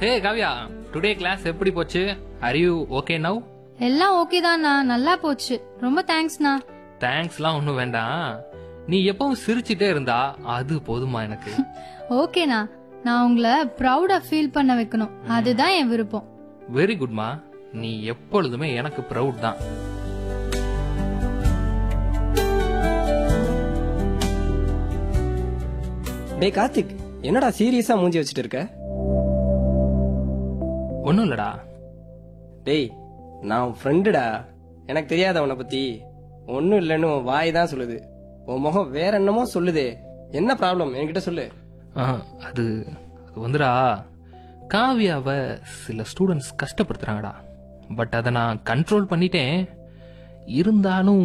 ஹே Kavya today class எப்படி போச்சு are you okay now எல்லாம் ஓகே தான்ண்ணா நல்லா போச்சு ரொம்ப தேங்க்ஸ்ண்ணா தேங்க்ஸ்லாம் ஒன்றும் வேண்டாம் நீ எப்பவும் சிரிச்சிட்டே இருந்தா அது போதுமா எனக்கு ஓகேண்ணா நான் உங்களை ப்ரௌடா ஃபீல் பண்ண வைக்கணும் அதுதான் என் விருப்பம் வெரி குட்மா நீ எப்பொழுதுமே எனக்கு ப்ரௌட் தான் டேய் கார்த்திக் என்னடா சீரியஸா மூஞ்சி வச்சுட்டு இருக்க ஒன்றும் இல்லடா டேய் நான் ஃப்ரெண்டுடா எனக்கு தெரியாத உன்னை பத்தி ஒன்னும் இல்லைன்னு உன் வாய் தான் சொல்லுது உன் முகம் வேற என்னமோ சொல்லுதே என்ன ப்ராப்ளம் என்கிட்ட சொல்லு ஆ, அது அது வந்துடா காவியாவை சில ஸ்டூடெண்ட்ஸ் கஷ்டப்படுத்துறாங்கடா பட் அதை நான் கண்ட்ரோல் பண்ணிட்டேன் இருந்தாலும்